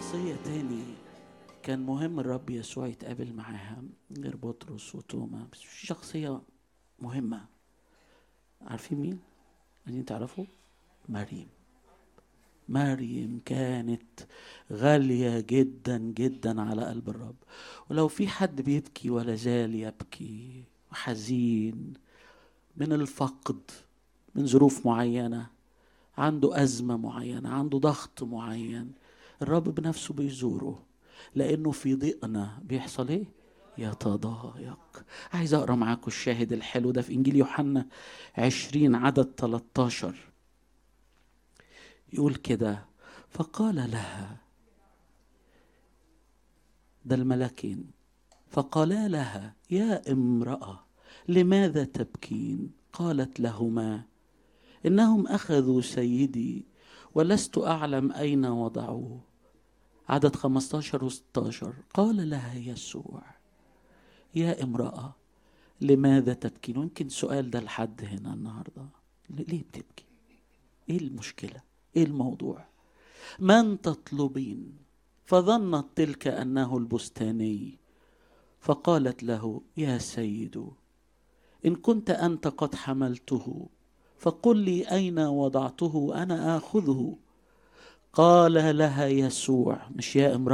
شخصية تاني كان مهم الرب يسوع يتقابل معاها غير بطرس وتوما بس في شخصية مهمة عارفين مين؟ عايزين تعرفوا؟ مريم مريم كانت غالية جدا جدا على قلب الرب ولو في حد بيبكي ولا زال يبكي وحزين من الفقد من ظروف معينة عنده أزمة معينة عنده ضغط معين الرب بنفسه بيزوره لأنه في ضيقنا بيحصل إيه؟ يتضايق عايز أقرأ معاكم الشاهد الحلو ده في إنجيل يوحنا عشرين عدد 13 يقول كده فقال لها ده الملكين فقالا لها يا امرأة لماذا تبكين قالت لهما إنهم أخذوا سيدي ولست أعلم أين وضعوه عدد 15 و 16 قال لها يسوع يا امرأة لماذا تبكين ويمكن سؤال ده لحد هنا النهاردة ليه بتبكي ايه المشكلة ايه الموضوع من تطلبين فظنت تلك أنه البستاني فقالت له يا سيد إن كنت أنت قد حملته فقل لي أين وضعته أنا آخذه قال لها يسوع مش يا امرأة